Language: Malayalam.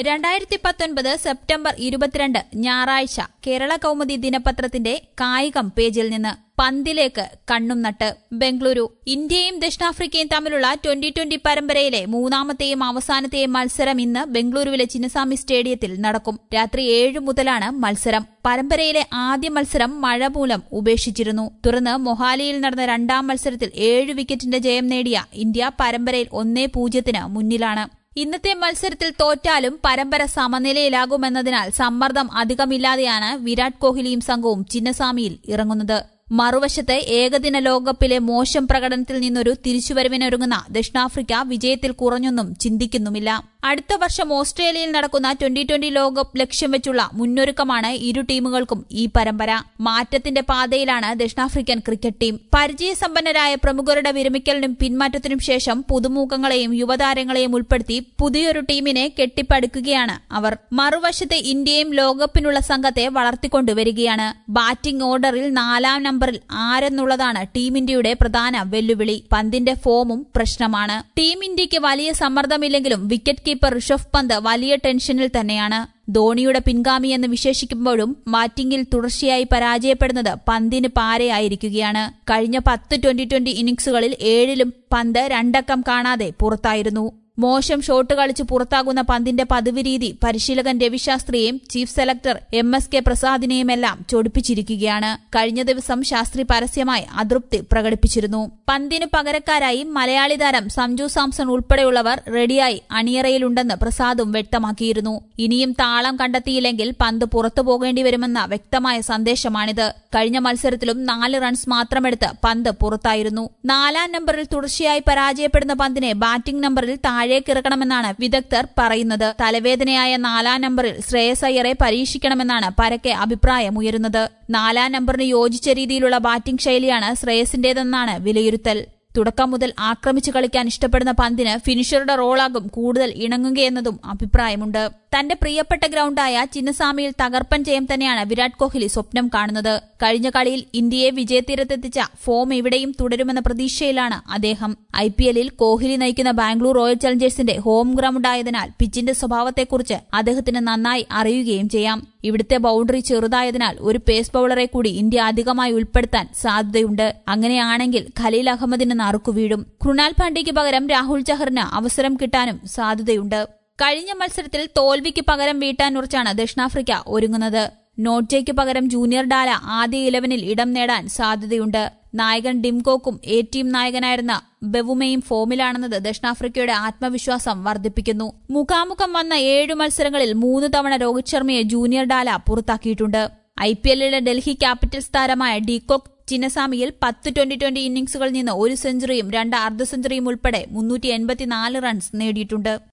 രണ്ടായിരത്തി പത്തൊൻപത് സെപ്റ്റംബർ ഇരുപത്തിരണ്ട് ഞായറാഴ്ച കേരള കൗമുദി ദിനപത്രത്തിന്റെ കായികം പേജിൽ നിന്ന് പന്തിലേക്ക് കണ്ണും നട്ട് ബംഗളൂരു ഇന്ത്യയും ദക്ഷിണാഫ്രിക്കയും തമ്മിലുള്ള ട്വന്റി ട്വന്റി പരമ്പരയിലെ മൂന്നാമത്തെയും അവസാനത്തെയും മത്സരം ഇന്ന് ബംഗളൂരുവിലെ ചിന്നസ്വാമി സ്റ്റേഡിയത്തിൽ നടക്കും രാത്രി ഏഴ് മുതലാണ് മത്സരം പരമ്പരയിലെ ആദ്യ മത്സരം മഴ മൂലം ഉപേക്ഷിച്ചിരുന്നു തുടർന്ന് മൊഹാലിയിൽ നടന്ന രണ്ടാം മത്സരത്തിൽ ഏഴ് വിക്കറ്റിന്റെ ജയം നേടിയ ഇന്ത്യ പരമ്പരയിൽ ഒന്നേ പൂജ്യത്തിന് മുന്നിലാണ് ഇന്നത്തെ മത്സരത്തിൽ തോറ്റാലും പരമ്പര സമനിലയിലാകുമെന്നതിനാൽ സമ്മർദ്ദം അധികമില്ലാതെയാണ് വിരാട് കോഹ്ലിയും സംഘവും ചിന്നസ്വാമിയിൽ ഇറങ്ങുന്നത് മറുവശത്ത് ഏകദിന ലോകകപ്പിലെ മോശം പ്രകടനത്തിൽ നിന്നൊരു തിരിച്ചുവരവിനൊരുങ്ങുന്ന ദക്ഷിണാഫ്രിക്ക വിജയത്തിൽ കുറഞ്ഞൊന്നും ചിന്തിക്കുന്നുമില്ല അടുത്ത വർഷം ഓസ്ട്രേലിയയിൽ നടക്കുന്ന ട്വന്റി ട്വന്റി ലോകകപ്പ് ലക്ഷ്യം വെച്ചുള്ള മുന്നൊരുക്കമാണ് ഇരു ടീമുകൾക്കും ഈ പരമ്പര മാറ്റത്തിന്റെ പാതയിലാണ് ദക്ഷിണാഫ്രിക്കൻ ക്രിക്കറ്റ് ടീം പരിചയസമ്പന്നരായ പ്രമുഖരുടെ വിരമിക്കലിനും പിന്മാറ്റത്തിനും ശേഷം പുതുമുഖങ്ങളെയും യുവതാരങ്ങളെയും ഉൾപ്പെടുത്തി പുതിയൊരു ടീമിനെ കെട്ടിപ്പടുക്കുകയാണ് അവർ മറുവശത്ത് ഇന്ത്യയും ലോകകപ്പിനുള്ള സംഘത്തെ വളർത്തിക്കൊണ്ടുവരികയാണ് ബാറ്റിംഗ് ഓർഡറിൽ നാലാം നമ്പറിൽ ആരെന്നുള്ളതാണ് ടീം ഇന്ത്യയുടെ പ്രധാന വെല്ലുവിളി പന്തിന്റെ ഫോമും പ്രശ്നമാണ് ടീം ഇന്ത്യക്ക് വലിയ സമ്മർദ്ദമില്ലെങ്കിലും വിക്കറ്റ് കീപ്പർ ഋഷഭ് പന്ത് വലിയ ടെൻഷനിൽ തന്നെയാണ് ധോണിയുടെ പിൻഗാമി എന്ന് വിശേഷിക്കുമ്പോഴും ബാറ്റിംഗിൽ തുടർച്ചയായി പരാജയപ്പെടുന്നത് പന്തിന് പാരയായിരിക്കുകയാണ് കഴിഞ്ഞ പത്ത് ട്വന്റി ട്വന്റി ഇന്നിംഗ്സുകളിൽ ഏഴിലും പന്ത് രണ്ടക്കം കാണാതെ പുറത്തായിരുന്നു മോശം ഷോട്ട് കളിച്ച് പുറത്താകുന്ന പന്തിന്റെ പതിവ് രീതി പരിശീലകൻ രവിശാസ്ത്രിയെയും chief selector M S K പ്രസാദിനെയുമെല്ലാം ചൊടിപ്പിച്ചിരിക്കുകയാണ് കഴിഞ്ഞ ദിവസം ശാസ്ത്രി പരസ്യമായി അതൃപ്തി പ്രകടിപ്പിച്ചിരുന്നു പന്തിന് പകരക്കാരായി മലയാളി താരം സഞ്ജു സാംസൺ ഉൾപ്പെടെയുള്ളവർ റെഡിയായി അണിയറയിലുണ്ടെന്ന് പ്രസാദും വ്യക്തമാക്കിയിരുന്നു ഇനിയും താളം കണ്ടെത്തിയില്ലെങ്കിൽ പന്ത് പുറത്തു പോകേണ്ടി വരുമെന്ന വ്യക്തമായ സന്ദേശമാണിത് കഴിഞ്ഞ മത്സരത്തിലും നാല് റൺസ് മാത്രമെടുത്ത് പന്ത് പുറത്തായിരുന്നു നാലാം നമ്പറിൽ തുടർച്ചയായി പരാജയപ്പെടുന്ന പന്തിനെ ബാറ്റിംഗ് നമ്പറിൽ താഴേക്കിറക്കണമെന്നാണ് വിദഗ്ധർ പറയുന്നത് തലവേദനയായ നാലാം നമ്പറിൽ ശ്രേയസ് അയ്യറെ പരീക്ഷിക്കണമെന്നാണ് പരക്കെ അഭിപ്രായമുയരുന്നത് നാലാം നമ്പറിന് യോജിച്ച രീതിയിലുള്ള ബാറ്റിംഗ് ശൈലിയാണ് ശ്രേയസിന്റേതെന്നാണ് വിലയിരുത്തൽ തുടക്കം മുതൽ ആക്രമിച്ചു കളിക്കാൻ ഇഷ്ടപ്പെടുന്ന പന്തിന് ഫിനിഷറുടെ റോളാകും കൂടുതൽ ഇണങ്ങുകയെന്നതും അഭിപ്രായമുണ്ട് തന്റെ പ്രിയപ്പെട്ട ഗ്രൌണ്ടായ ചിന്നസ്വാമിയിൽ തകർപ്പൻ ജയം തന്നെയാണ് വിരാട് കോഹ്ലി സ്വപ്നം കാണുന്നത് കഴിഞ്ഞ കളിയിൽ ഇന്ത്യയെ വിജയതീരത്തെത്തിച്ച ഫോം ഇവിടെയും തുടരുമെന്ന പ്രതീക്ഷയിലാണ് അദ്ദേഹം ഐ പി എല്ലിൽ കോഹ്ലി നയിക്കുന്ന ബാംഗ്ലൂർ റോയൽ ചലഞ്ചേഴ്സിന്റെ ഹോം ഗ്രൌണ്ടായതിനാൽ പിച്ചിന്റെ സ്വഭാവത്തെക്കുറിച്ച് അദ്ദേഹത്തിന് നന്നായി അറിയുകയും ചെയ്യാം ഇവിടുത്തെ ബൌണ്ടറി ചെറുതായതിനാൽ ഒരു പേസ് ബൌളറെ കൂടി ഇന്ത്യ അധികമായി ഉൾപ്പെടുത്താൻ സാധ്യതയുണ്ട് അങ്ങനെയാണെങ്കിൽ ഖലീൽ അഹമ്മദിന് നറുക്കു വീഴും കൃണാൽ പാണ്ഡ്യയ്ക്ക് പകരം രാഹുൽ ചഹറിന് അവസരം കിട്ടാനും സാധ്യതയുണ്ട് കഴിഞ്ഞ മത്സരത്തിൽ തോൽവിക്ക് പകരം വീട്ടാനുറച്ചാണ് ദക്ഷിണാഫ്രിക്ക ഒരുങ്ങുന്നത് നോട്ട്ജയ്ക്ക് പകരം ജൂനിയർ ഡാല ആദ്യ ഇലവനിൽ ഇടം നേടാൻ സാധ്യതയുണ്ട് നായകൻ ഡിംകോക്കും എ ടീം നായകനായിരുന്ന ബെവുമയും ഫോമിലാണെന്നത് ദക്ഷിണാഫ്രിക്കയുടെ ആത്മവിശ്വാസം വർദ്ധിപ്പിക്കുന്നു മുഖാമുഖം വന്ന ഏഴു മത്സരങ്ങളിൽ മൂന്ന് തവണ രോഹിത് ശർമ്മയെ ജൂനിയർ ഡാല പുറത്താക്കിയിട്ടുണ്ട് ഐ പി എല്ലിലെ ഡൽഹി ക്യാപിറ്റൽസ് താരമായ ഡീകോക്ക് ചിന്നസ്വാമിയിൽ പത്ത് ട്വന്റി ട്വന്റി ഇന്നിംഗ്സുകളിൽ നിന്ന് ഒരു സെഞ്ചുറിയും രണ്ട് അർദ്ധ സെഞ്ചുറിയും ഉൾപ്പെടെ മുന്നൂറ്റി റൺസ് നേടിയിട്ടുണ്ട്